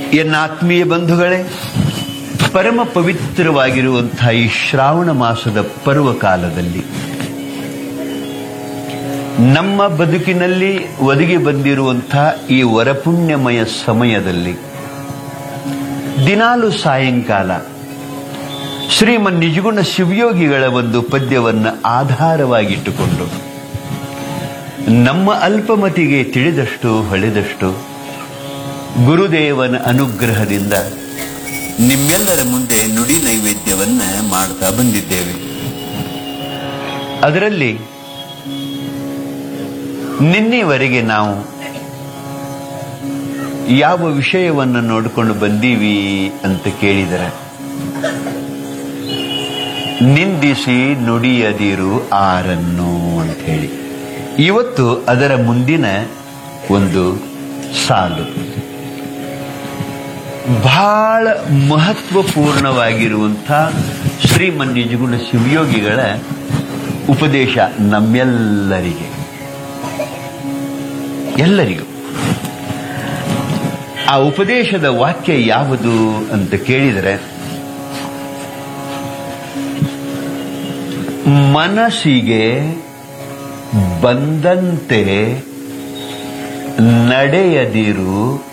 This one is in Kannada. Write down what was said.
ಎನ್ನಾತ್ಮೀಯ ಬಂಧುಗಳೇ ಪರಮ ಪವಿತ್ರವಾಗಿರುವಂತಹ ಈ ಶ್ರಾವಣ ಮಾಸದ ಪರ್ವಕಾಲದಲ್ಲಿ ನಮ್ಮ ಬದುಕಿನಲ್ಲಿ ಒದಗಿ ಬಂದಿರುವಂತಹ ಈ ವರಪುಣ್ಯಮಯ ಸಮಯದಲ್ಲಿ ದಿನಾಲು ಸಾಯಂಕಾಲ ಶ್ರೀಮನ್ ನಿಜಗುಣ ಶಿವಯೋಗಿಗಳ ಒಂದು ಪದ್ಯವನ್ನು ಆಧಾರವಾಗಿಟ್ಟುಕೊಂಡು ನಮ್ಮ ಅಲ್ಪಮತಿಗೆ ತಿಳಿದಷ್ಟು ಹೊಳೆದಷ್ಟು ಗುರುದೇವನ ಅನುಗ್ರಹದಿಂದ ನಿಮ್ಮೆಲ್ಲರ ಮುಂದೆ ನುಡಿ ನೈವೇದ್ಯವನ್ನ ಮಾಡ್ತಾ ಬಂದಿದ್ದೇವೆ ಅದರಲ್ಲಿ ನಿನ್ನೆವರೆಗೆ ನಾವು ಯಾವ ವಿಷಯವನ್ನು ನೋಡಿಕೊಂಡು ಬಂದೀವಿ ಅಂತ ಕೇಳಿದರೆ ನಿಂದಿಸಿ ನುಡಿಯದಿರು ಆರನ್ನು ಅಂತ ಹೇಳಿ ಇವತ್ತು ಅದರ ಮುಂದಿನ ಒಂದು ಸಾಲು ಬಹಳ ಮಹತ್ವಪೂರ್ಣವಾಗಿರುವಂಥ ಶ್ರೀಮನ್ ನಿಜಗುಣ ಶಿವಯೋಗಿಗಳ ಉಪದೇಶ ನಮ್ಮೆಲ್ಲರಿಗೆ ಎಲ್ಲರಿಗೂ ಆ ಉಪದೇಶದ ವಾಕ್ಯ ಯಾವುದು ಅಂತ ಕೇಳಿದರೆ ಮನಸ್ಸಿಗೆ ಬಂದಂತೆ ನಡೆಯದಿರು